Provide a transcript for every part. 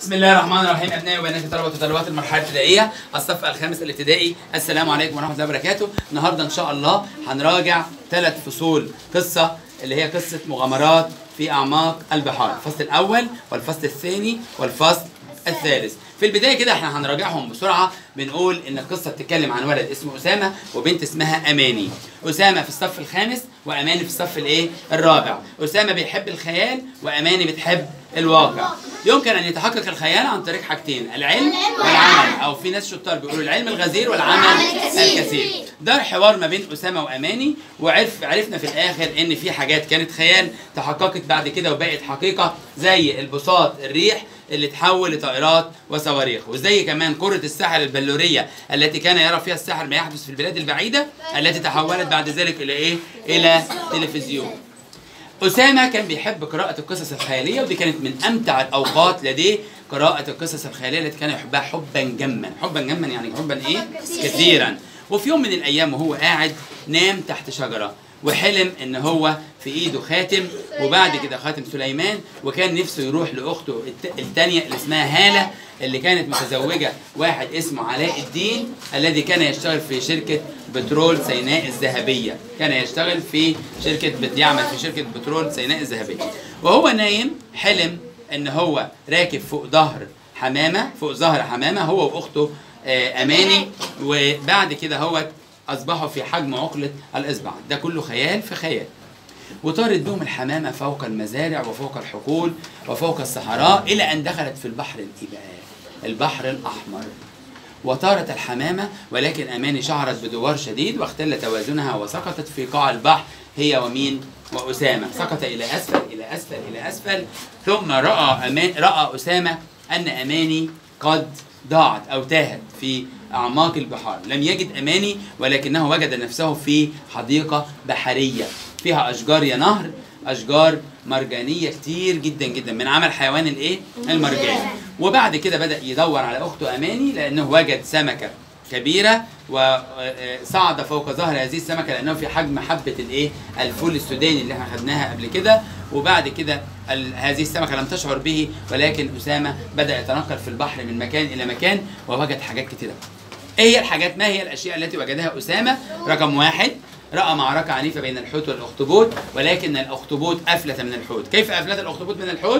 بسم الله الرحمن الرحيم ابنائي وبناتي طلبه وطالبات المرحله الابتدائيه الصف الخامس الابتدائي السلام عليكم ورحمه الله وبركاته النهارده ان شاء الله هنراجع ثلاث فصول قصه اللي هي قصه مغامرات في اعماق البحار الفصل الاول والفصل الثاني والفصل الثالث في البدايه كده احنا هنراجعهم بسرعه بنقول ان القصه بتتكلم عن ولد اسمه اسامه وبنت اسمها اماني اسامه في الصف الخامس واماني في الصف الايه الرابع اسامه بيحب الخيال واماني بتحب الواقع يمكن ان يتحقق الخيال عن طريق حاجتين العلم والعمل او في ناس شطار بيقولوا العلم الغزير والعمل الكثير ده حوار ما بين اسامه واماني وعرف عرفنا في الاخر ان في حاجات كانت خيال تحققت بعد كده وبقت حقيقه زي البساط الريح اللي تحول لطائرات وصواريخ وزي كمان كرة الساحر البلورية التي كان يرى فيها السحر ما يحدث في البلاد البعيدة التي تحولت بعد ذلك إلى إيه؟ إلى تلفزيون أسامة كان بيحب قراءة القصص الخيالية ودي كانت من أمتع الأوقات لديه قراءة القصص الخيالية التي كان يحبها حبا جما حبا جما يعني حبا إيه؟ كثيرا وفي يوم من الأيام وهو قاعد نام تحت شجرة وحلم ان هو في ايده خاتم وبعد كده خاتم سليمان وكان نفسه يروح لاخته الت- التانية اللي اسمها هاله اللي كانت متزوجه واحد اسمه علاء الدين الذي كان يشتغل في شركه بترول سيناء الذهبيه كان يشتغل في شركه بت- يعمل في شركه بترول سيناء الذهبيه وهو نايم حلم ان هو راكب فوق ظهر حمامه فوق ظهر حمامه هو واخته آه، اماني وبعد كده هو أصبحوا في حجم عقلة الإصبع ده كله خيال في خيال وطارت بهم الحمامة فوق المزارع وفوق الحقول وفوق الصحراء إلى أن دخلت في البحر الإباء البحر الأحمر وطارت الحمامة ولكن أماني شعرت بدوار شديد واختل توازنها وسقطت في قاع البحر هي ومين وأسامة سقط إلى أسفل إلى أسفل إلى أسفل ثم رأى أمان رأى أسامة أن أماني قد ضاعت أو تاهت في أعماق البحار لم يجد أماني ولكنه وجد نفسه في حديقة بحرية فيها أشجار يا نهر أشجار مرجانية كتير جدا جدا من عمل حيوان الإيه؟ المرجان وبعد كده بدأ يدور على أخته أماني لأنه وجد سمكة كبيرة وصعد فوق ظهر هذه السمكة لأنه في حجم حبة الإيه؟ الفول السوداني اللي احنا خدناها قبل كده وبعد كده ال- هذه السمكة لم تشعر به ولكن أسامة بدأ يتنقل في البحر من مكان إلى مكان ووجد حاجات كتيرة ايه هي الحاجات ما هي الاشياء التي وجدها اسامه رقم واحد راى معركه عنيفه بين الحوت والاخطبوط ولكن الاخطبوط افلت من الحوت كيف افلت الاخطبوط من الحوت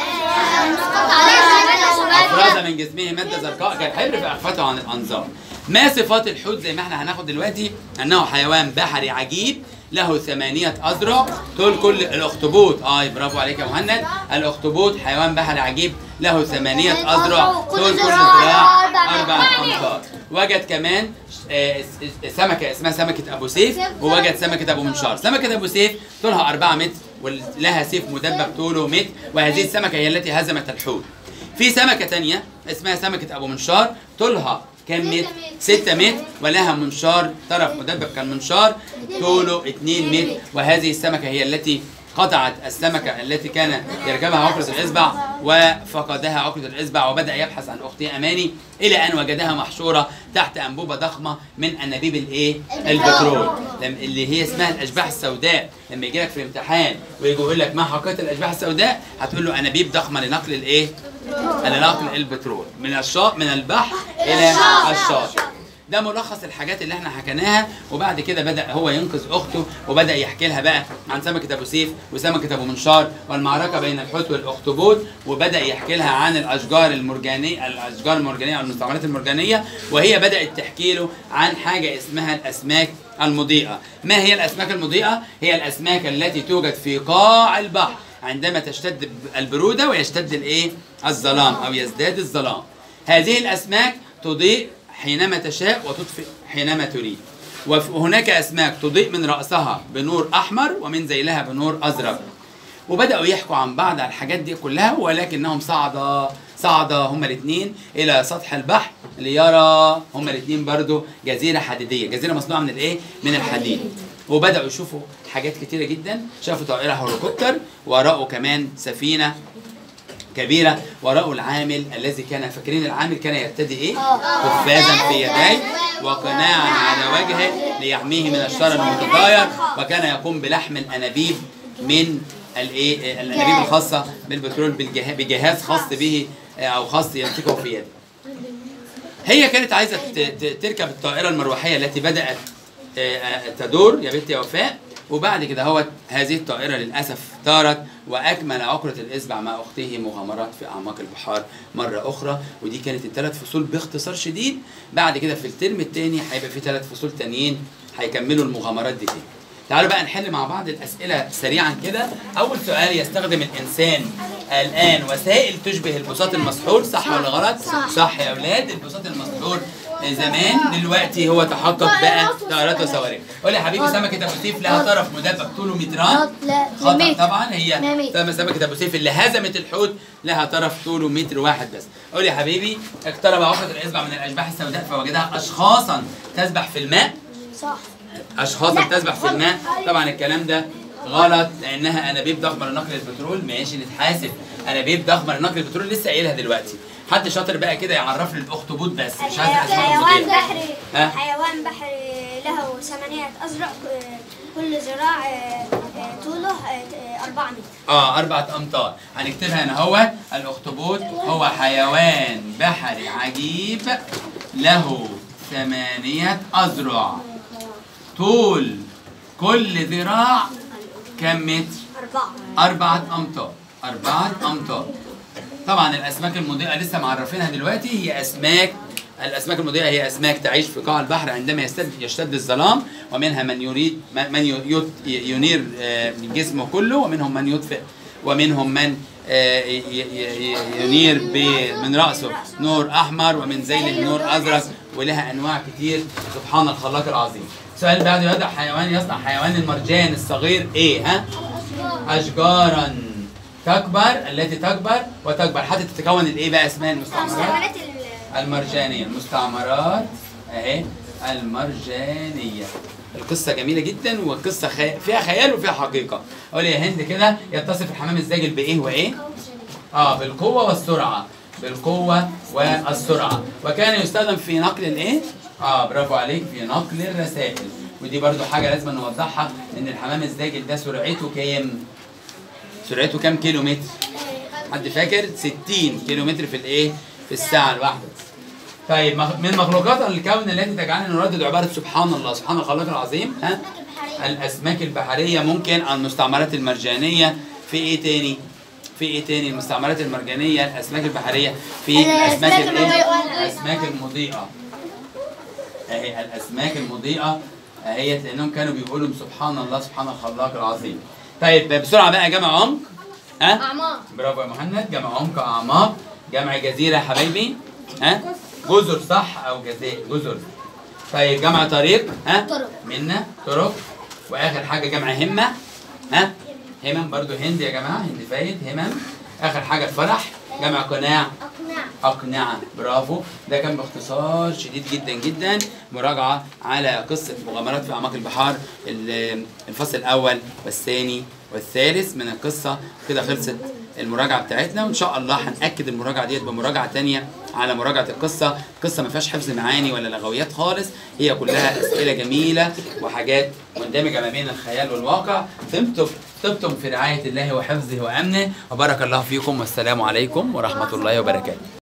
افرز من جسمه ماده زرقاء كالحبر فاخفته عن الانظار ما صفات الحوت زي ما احنا هناخد دلوقتي انه حيوان بحري عجيب له ثمانية أذرع طول كل الأخطبوط آه برافو عليك يا مهند الأخطبوط حيوان بحري عجيب له ثمانية أذرع طول كل ذراع أربعة أمتار وجد كمان آه، س- سمكة اسمها سمكة أبو سيف ووجد سمكة أبو منشار سمكة أبو سيف طولها أربعة متر ولها سيف مدبب طوله متر وهذه السمكة هي التي هزمت الحوت في سمكة تانية اسمها سمكة أبو منشار طولها كام متر؟ 6 متر ولها منشار طرف مدبب كالمنشار طوله 2 متر وهذه السمكة هي التي قطعت السمكة التي كان يركبها عقرة الإصبع وفقدها عقرة الإصبع وبدأ يبحث عن أخته أماني إلى أن وجدها محشورة تحت أنبوبة ضخمة من أنابيب الإيه؟ البترول لم- اللي هي اسمها الأشباح السوداء لما يجي لك في الامتحان ويجي يقول لك ما حقيقة الأشباح السوداء هتقول له أنابيب ضخمة لنقل الإيه؟ لنقل البترول من الشاطئ من البحر إلى الشاطئ ده ملخص الحاجات اللي احنا حكيناها وبعد كده بدا هو ينقذ اخته وبدا يحكي لها بقى عن سمكه ابو سيف وسمكه ابو منشار والمعركه بين الحوت والاخطبوط وبدا يحكي لها عن الاشجار المرجانيه الاشجار المرجانيه او المستعمرات المرجانيه وهي بدات تحكي له عن حاجه اسمها الاسماك المضيئه ما هي الاسماك المضيئه هي الاسماك التي توجد في قاع البحر عندما تشتد البروده ويشتد الايه الظلام او يزداد الظلام هذه الاسماك تضيء حينما تشاء وتطفئ حينما تريد وهناك أسماك تضيء من رأسها بنور أحمر ومن ذيلها بنور أزرق وبدأوا يحكوا عن بعض على الحاجات دي كلها ولكنهم صعد صعد هما الاثنين إلى سطح البحر ليرى هما الاثنين برضو جزيرة حديدية جزيرة مصنوعة من الإيه؟ من الحديد وبدأوا يشوفوا حاجات كتيرة جدا شافوا طائرة هليكوبتر ورأوا كمان سفينة كبيرة وراءوا العامل الذي كان فاكرين العامل كان يرتدي ايه؟ قفازا في يديه وقناعا على وجهه ليحميه من الشر المتطاير وكان يقوم بلحم الانابيب من الايه الانابيب الخاصه بالبترول بالجه- بجهاز خاص به آه، او خص يمسكه في يده هي كانت عايزه ت- ت- تركب الطائره المروحيه التي بدات آه، آه، تدور يا بنت يا وفاء وبعد كده هو هذه الطائره للاسف طارت واكمل عقره الاصبع مع اخته مغامرات في اعماق البحار مره اخرى ودي كانت الثلاث فصول باختصار شديد بعد كده في الترم الثاني هيبقى في ثلاث فصول تانيين هيكملوا المغامرات دي تاني تعالوا بقى نحل مع بعض الأسئلة سريعا كده أول سؤال يستخدم الإنسان الآن وسائل تشبه البساط المسحور صح ولا غلط؟ صح. صح يا أولاد البساط المسحور زمان دلوقتي هو تحقق بقى طائرات وصواريخ قول لي يا حبيبي سمكة أبو سيف لها طرف مدبب طوله متران لا خطأ متر. طبعا هي لا متر. سم- سمكة أبو سيف اللي هزمت الحوت لها طرف طوله متر واحد بس قول لي يا حبيبي اقترب عقدة الإصبع من الأشباح السوداء فوجدها أشخاصا تسبح في الماء صح اشخاصا لا، تسبح في غلط. الماء طبعا الكلام ده غلط لانها انابيب ضخمه لنقل البترول ماشي نتحاسب انابيب ضخمه لنقل البترول لسه قايلها دلوقتي حد شاطر بقى كده يعرف لي الاخطبوط بس مش عايز اسماء حيوان اخطبوط بحري ها؟ حيوان بحري له ثمانية أزرق آه، كل ذراع آه، آه، طوله آه، أربعة متر اه أربعة أمتار هنكتبها هنا هو الأخطبوط هو حيوان بحري عجيب له ثمانية أذرع طول كل ذراع كم متر؟ أربعة أربعة أمتار أربعة أمتار طبعا الأسماك المضيئة لسه معرفينها دلوقتي هي أسماك الأسماك المضيئة هي أسماك تعيش في قاع البحر عندما يشتد, يشتد الظلام ومنها من يريد من ي- يط- ينير آه، جسمه كله ومنهم من يطفئ ومنهم من آه، ي- ي- ي- ينير ب- من رأسه نور أحمر ومن ذيله نور أزرق ولها أنواع كتير سبحان الخلاق العظيم سؤال بعده يضع حيوان يصنع حيوان المرجان الصغير إيه ها؟ أشجارا تكبر التي تكبر وتكبر حتى تتكون الايه بقى اسمها المستعمرات مستعملات ال- المرجانيه المستعمرات اهي المرجانيه القصة جميلة جدا والقصة خي... فيها خيال وفيها حقيقة. قول يا هند كده يتصف الحمام الزاجل بإيه وإيه؟ اه بالقوة والسرعة. بالقوة والسرعة. وكان يستخدم في نقل الإيه؟ اه برافو عليك في نقل الرسائل. ودي برضو حاجة لازم نوضحها إن الحمام الزاجل ده سرعته كام؟ سرعته كام كيلو متر؟ حد فاكر 60 كيلو متر في الايه في الساعه الواحده طيب مخ- من مخلوقات الكون التي تجعلنا نردد عباره سبحان الله سبحان الخلاق العظيم ها الاسماك البحريه ممكن المستعمرات المرجانيه في ايه تاني في ايه تاني المستعمرات المرجانيه الاسماك البحريه في الاسماك الأسماك الايه المضيئة. الاسماك المضيئه اهي الاسماك المضيئه اهيت لانهم كانوا بيقولوا سبحان الله سبحان الخلاق العظيم طيب بسرعه بقى جمع عمق ها أعماق برافو يا مهند جمع عمق اعماق جمع جزيره يا حبايبي ها جزر صح او جزائر جزر طيب جمع طريق ها طرق. منا طرق واخر حاجه جمع همه ها همم برضو هند يا جماعه هند فايد همم اخر حاجه الفرح جمع قناع أقنع أقنعة برافو ده كان باختصار شديد جدا جدا مراجعة على قصة مغامرات في أعماق البحار ال- الفصل الأول والثاني والثالث من القصة كده خلصت المراجعة بتاعتنا وإن شاء الله هنأكد المراجعة ديت بمراجعة تانية على مراجعة القصة القصة ما فيهاش حفظ معاني ولا لغويات خالص هي كلها أسئلة جميلة وحاجات مندمجة ما بين الخيال والواقع طبتم طبتم في رعاية الله وحفظه وأمنه وبارك الله فيكم والسلام عليكم ورحمة الله وبركاته